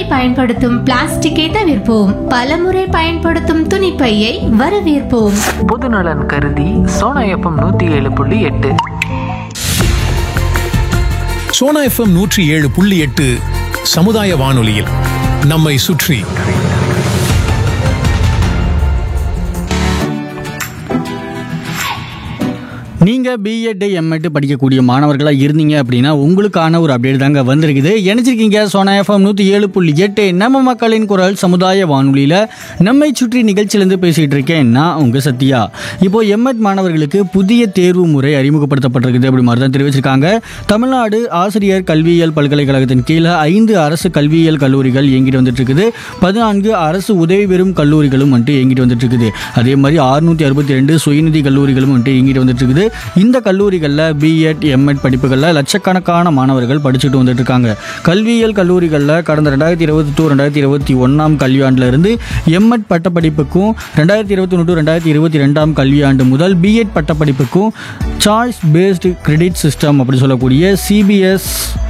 முறை பயன்படுத்தும் பிளாஸ்டிக்கை தவிர்ப்போம் பலமுறை பயன்படுத்தும் துணிப்பையை வரவேற்போம் பொதுநலன் கருதி சோனா எஃப்எம் நூற்றி ஏழு புள்ளி எட்டு சோனா எஃப்எம் நூற்றி ஏழு புள்ளி எட்டு சமுதாய வானொலியில் நம்மை சுற்றி நீங்கள் பிஎட் எம்எட் படிக்கக்கூடிய மாணவர்களாக இருந்தீங்க அப்படின்னா உங்களுக்கான ஒரு அப்டேட் தாங்க வந்திருக்குது இணைச்சிருக்கீங்க சோனா எஃப்எம் நூற்றி ஏழு புள்ளி எட்டு நம்ம மக்களின் குரல் சமுதாய வானொலியில் நம்மை சுற்றி நிகழ்ச்சியிலேருந்து பேசிகிட்டு இருக்கேன் நான் உங்கள் சத்யா இப்போ எம்எட் மாணவர்களுக்கு புதிய தேர்வு முறை அறிமுகப்படுத்தப்பட்டிருக்குது அப்படி மாதிரி தான் தெரிவிச்சிருக்காங்க தமிழ்நாடு ஆசிரியர் கல்வியியல் பல்கலைக்கழகத்தின் கீழே ஐந்து அரசு கல்வியியல் கல்லூரிகள் இயங்கிட்டு வந்துட்டு இருக்குது பதினான்கு அரசு உதவி பெறும் கல்லூரிகளும் வந்துட்டு இயங்கிட்டு வந்துட்டு இருக்குது அதே மாதிரி அறுநூத்தி அறுபத்தி ரெண்டு சுயநிதி கல்லூரிகளும் வந்துட்டு இயங்கிட்டு வந்துட்டு இருக்குது இந்த கல்லூரிகளில் பிஎட் எம்எட் படிப்புகளில் லட்சக்கணக்கான மாணவர்கள் படிச்சுட்டு வந்துட்டு இருக்காங்க கல்வியியல் கல்லூரிகளில் கடந்த ரெண்டாயிரத்தி இருபத்தி டூ ரெண்டாயிரத்தி இருபத்தி ஒன்றாம் கல்வியாண்டில் இருந்து எம்எட் பட்டப்படிப்புக்கும் ரெண்டாயிரத்தி இருபத்தி ஒன்று ரெண்டாயிரத்தி இருபத்தி ரெண்டாம் கல்வியாண்டு முதல் பிஎட் பட்டப்படிப்புக்கும் சாய்ஸ் பேஸ்டு கிரெடிட் சிஸ்டம் அப்படி சொல்லக்கூடிய சிபிஎஸ்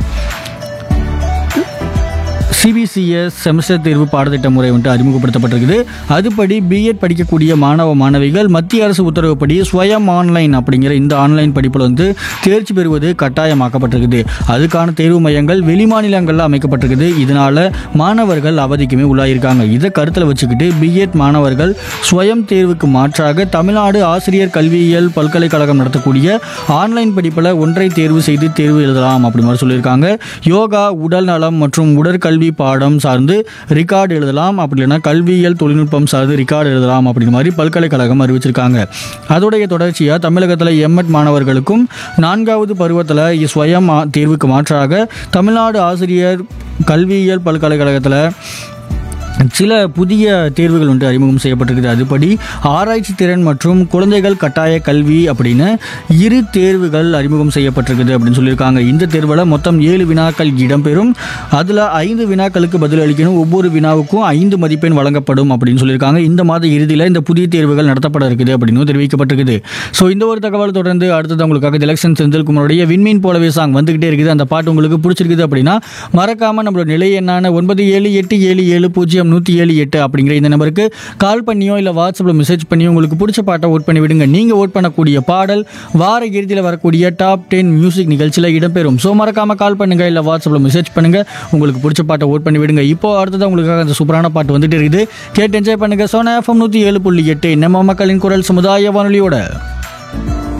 சிபிசிஎஸ் செமஸ்டர் தேர்வு பாடத்திட்ட முறை வந்துட்டு அறிமுகப்படுத்தப்பட்டிருக்குது அதுபடி பிஎட் படிக்கக்கூடிய மாணவ மாணவிகள் மத்திய அரசு உத்தரவுப்படி ஸ்வயம் ஆன்லைன் அப்படிங்கிற இந்த ஆன்லைன் படிப்பில் வந்து தேர்ச்சி பெறுவது கட்டாயமாக்கப்பட்டிருக்குது அதுக்கான தேர்வு மையங்கள் வெளிமாநிலங்களில் அமைக்கப்பட்டிருக்குது இதனால மாணவர்கள் அவதிக்குமே உள்ளாயிருக்காங்க இதை கருத்தில் வச்சுக்கிட்டு பிஎட் மாணவர்கள் ஸ்வயம் தேர்வுக்கு மாற்றாக தமிழ்நாடு ஆசிரியர் கல்வியியல் பல்கலைக்கழகம் நடத்தக்கூடிய ஆன்லைன் படிப்பில் ஒன்றை தேர்வு செய்து தேர்வு எழுதலாம் அப்படி மாதிரி சொல்லியிருக்காங்க யோகா உடல் நலம் மற்றும் உடற்கல்வி பாடம் சார்ந்து ரிகார்டு எழுதலாம் அப்படி இல்லைன்னா கல்வியியல் தொழில்நுட்பம் சார்ந்து ரிகார்டு எழுதலாம் அப்படிங்கிற மாதிரி பல்கலைக்கழகம் அறிவிச்சிருக்காங்க அதோடைய தொடர்ச்சியாக தமிழகத்தில் எம்எட் மாணவர்களுக்கும் நான்காவது பருவத்தில் ஸ்வயம் ஆ- தேர்வுக்கு மாற்றாக தமிழ்நாடு ஆசிரியர் கல்வியியல் பல்கலைக்கழகத்தில் சில புதிய தேர்வுகள் ஒன்று அறிமுகம் செய்யப்பட்டிருக்குது அதுபடி ஆராய்ச்சி திறன் மற்றும் குழந்தைகள் கட்டாய கல்வி அப்படின்னு இரு தேர்வுகள் அறிமுகம் செய்யப்பட்டிருக்குது அப்படின்னு சொல்லியிருக்காங்க இந்த தேர்வில் மொத்தம் ஏழு வினாக்கள் இடம்பெறும் அதில் ஐந்து வினாக்களுக்கு பதில் அளிக்கணும் ஒவ்வொரு வினாவுக்கும் ஐந்து மதிப்பெண் வழங்கப்படும் அப்படின்னு சொல்லியிருக்காங்க இந்த மாத இறுதியில் இந்த புதிய தேர்வுகள் நடத்தப்பட இருக்குது அப்படின்னு தெரிவிக்கப்பட்டிருக்குது ஸோ இந்த ஒரு தகவல் தொடர்ந்து அடுத்தது உங்களுக்காக எலெக்ஷன் செந்தில்குமாரோடைய விண்மீன் போலவே சாங் வந்துகிட்டே இருக்குது அந்த பாட்டு உங்களுக்கு பிடிச்சிருக்குது அப்படின்னா மறக்காம நம்மளோட நிலை எண்ணான ஒன்பது ஏழு எட்டு ஏழு ஏழு பூஜ்ஜியம் நூற்றி ஏழு எட்டு அப்படிங்கிற இந்த நம்பருக்கு கால் பண்ணியோ இல்லை வாட்ஸ்அப்பில் மெசேஜ் பண்ணியோ உங்களுக்கு பிடிச்ச பாட்டை ஓட் பண்ணி விடுங்க நீங்கள் ஓட் பண்ணக்கூடிய பாடல் வார இறுதியில் வரக்கூடிய டாப் டென் மியூசிக் நிகழ்ச்சியில் இடம்பெறும் ஸோ மறக்காம கால் பண்ணுங்க இல்லை வாட்ஸ்அப்பில் மெசேஜ் பண்ணுங்க உங்களுக்கு பிடிச்ச பாட்டை ஓட் பண்ணி விடுங்க இப்போ அடுத்தது உங்களுக்காக அந்த சூப்பரான பாட்டு வந்துட்டு இருக்குது கேட்டு என்ஜாய் பண்ணுங்க சோனா எஃப்எம் நூற்றி ஏழு புள்ளி எட்டு நம்ம மக்களின் குரல் சமுதாய வானொலியோட